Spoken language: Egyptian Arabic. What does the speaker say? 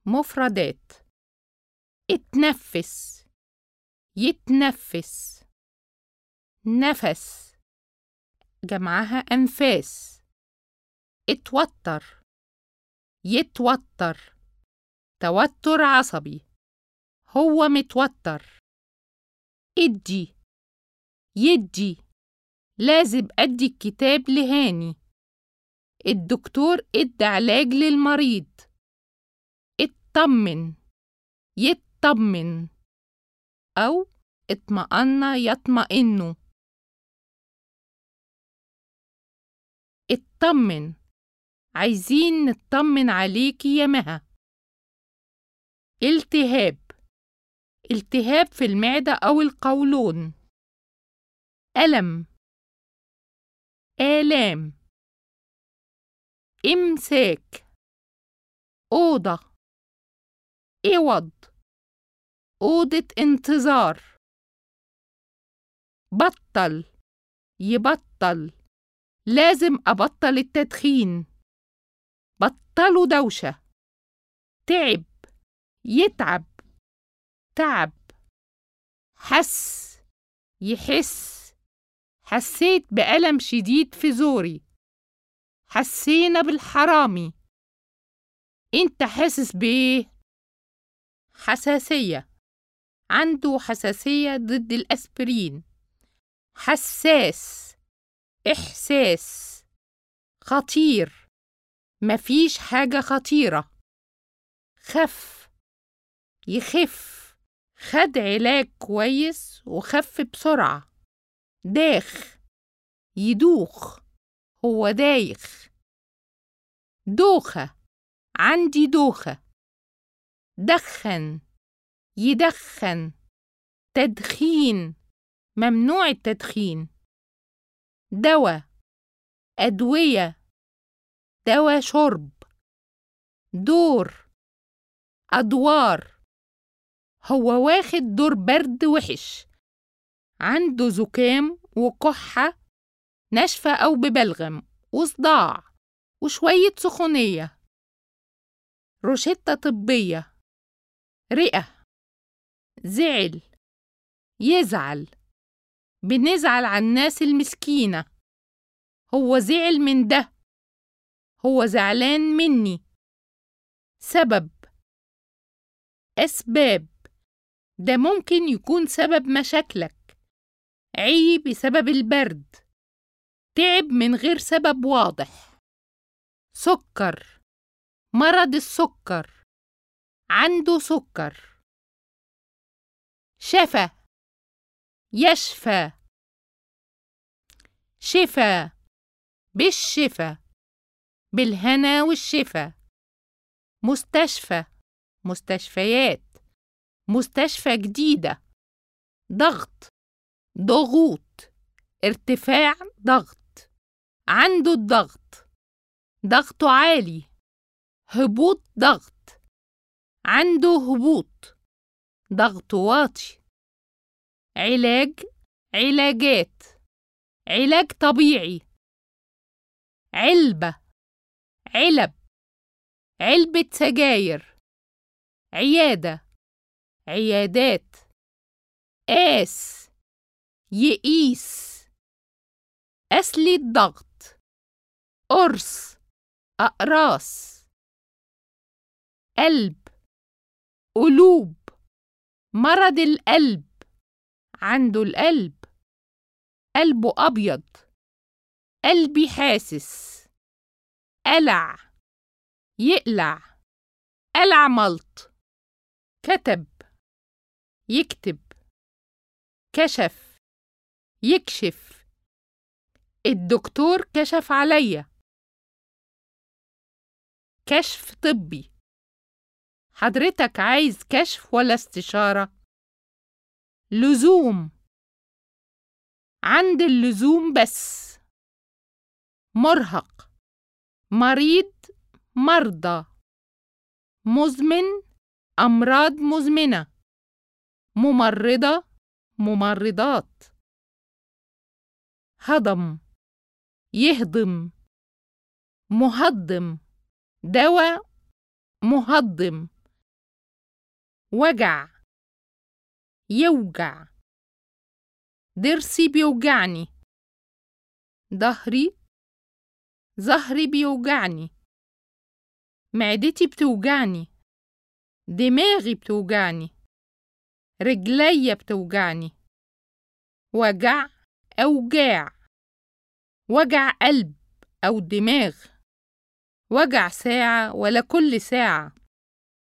مفردات اتنفس يتنفس نفس جمعها أنفاس اتوتر يتوتر توتر عصبي هو متوتر ادي يدي لازم أدي الكتاب لهاني الدكتور ادى علاج للمريض اطمن يطمن أو اطمأن يطمئن اطمن عايزين نطمن عليكي يا مها التهاب التهاب في المعدة أو القولون ألم آلام إمساك أوضة إوض أوضة انتظار بطل يبطل لازم أبطل التدخين بطلوا دوشة تعب يتعب تعب حس يحس حسيت بألم شديد في زوري حسينا بالحرامي انت حاسس بايه حساسية عنده حساسية ضد الأسبرين حساس إحساس خطير مفيش حاجة خطيرة خف يخف خد علاج كويس وخف بسرعة داخ يدوخ هو دايخ دوخة عندي دوخة دخن يدخن تدخين ممنوع التدخين دواء أدوية دواء شرب دور أدوار هو واخد دور برد وحش عنده زكام وكحة ناشفة أو ببلغم وصداع وشوية سخونية روشتة طبية رئة زعل يزعل بنزعل على الناس المسكينة هو زعل من ده هو زعلان مني سبب أسباب ده ممكن يكون سبب مشاكلك عي بسبب البرد تعب من غير سبب واضح سكر مرض السكر عنده سكر شفى يشفى شفى بالشفى بالهنا والشفى مستشفى مستشفيات مستشفى جديدة ضغط ضغوط ارتفاع ضغط عنده الضغط ضغطه عالي هبوط ضغط عنده هبوط ضغطه واطي علاج علاجات علاج طبيعي علبة علب علبة سجاير عيادة عيادات قاس يقيس أسلي الضغط قرص أقراص قلب قلوب مرض القلب عنده القلب قلبه أبيض قلبي حاسس قلع يقلع قلع ملط كتب يكتب كشف يكشف الدكتور كشف عليا كشف طبي حضرتك عايز كشف ولا استشارة؟ لزوم عند اللزوم بس مرهق مريض مرضى مزمن أمراض مزمنة ممرضة ممرضات هضم يهضم مهضم دواء مهضم وجع يوجع ضرسي بيوجعني ظهري ظهري بيوجعني معدتي بتوجعني دماغي بتوجعني رجليا بتوجعني وجع أوجاع وجع قلب أو دماغ وجع ساعة ولا كل ساعة